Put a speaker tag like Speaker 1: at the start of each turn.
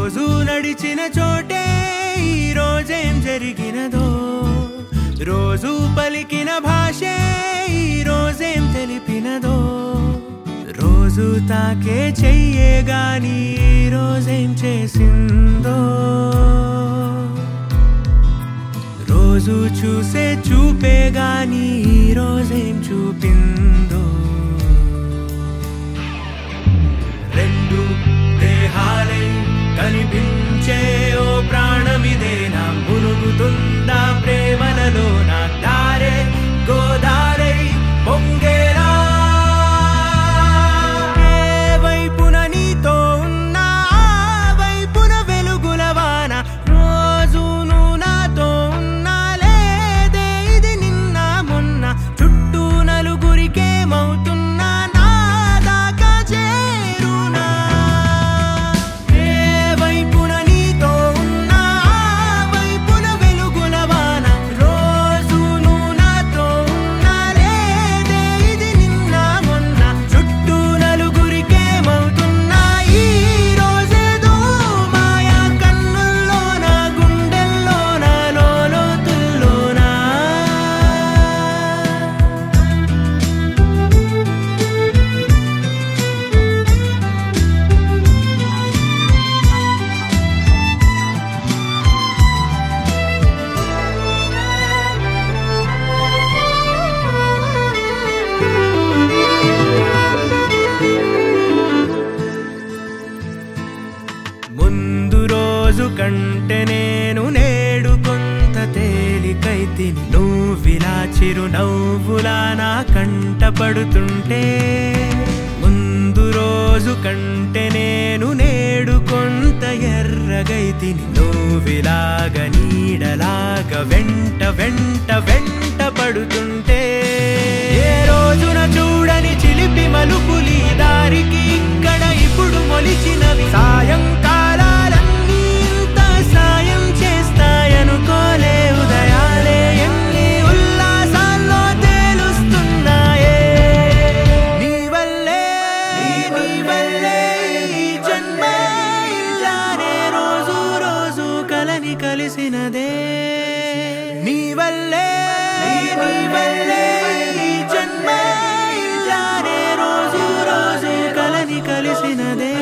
Speaker 1: రోజు నడిచిన చోటే ఈ రోజేం జరిగినదో రోజు పలికిన భాషే ఈ రోజేం తెలిపినదో రోజు తాకే చెయ్యే గాని ఈ రోజేం చేసిందో రోజు చూసే చూపే గాని ఈ రోజేం చూపిందో రెండు దేహాలై కనిపించే ఓ ప్రాణమిదేనా మునుగుతుందా ప్రేమలలో నా దారే గోదారై పొంగేరా ఏ వైపున నీతో ఉన్నా ఆ వైపున వెలుగుల వాన రోజును నాతో ఉన్నా లేదే ఇది నిన్న మొన్న చుట్టూ నలుగురికేమవుతున్నా నా దాకా చేరునా ఏ వైపున నీతో ఉన్నా ఆ వైపున వెలుగుల వాన రోజును నాతో ఉన్నా లేదే ఇది నిన్న మొన్న చుట్టూ నలుగురికేమవుతున్నా ఈ రోజేదో మాయా కన్నుల్లోన గుండెల్లోన లోతుల్లోనా ముందు రోజు కంటే నేను నేడు కొంత తేలికైతిని నువ్విలా చిరునవ్వులా నా కంట పడుతుంటే ముందు రోజు కంటే నేను నేడు కొంత ఎర్రగైతిని నువ్విలాగ నీడలాగ వెంట వెంట వెంట పడుతుంటే ఏ రోజున చూడని చిలిపి మలుపులి దారికి ఇక్కడ ఇప్పుడు మొలిచినవి సాయంకాలాలన్నీ ఇంత సాయం చేస్తాయనుకోలే ఉదయాలే ఎన్ని ఉల్లాసాల్లో తేలుస్తున్నాయే నీ వల్లే నీ వల్లే ఈ జన్మ ఇలానే రోజు రోజు కలని కలిసినదే నీ వల్లే నీ వల్లే ఈ జన్మ ఇలానే రోజు రోజు కలని కలిసినదే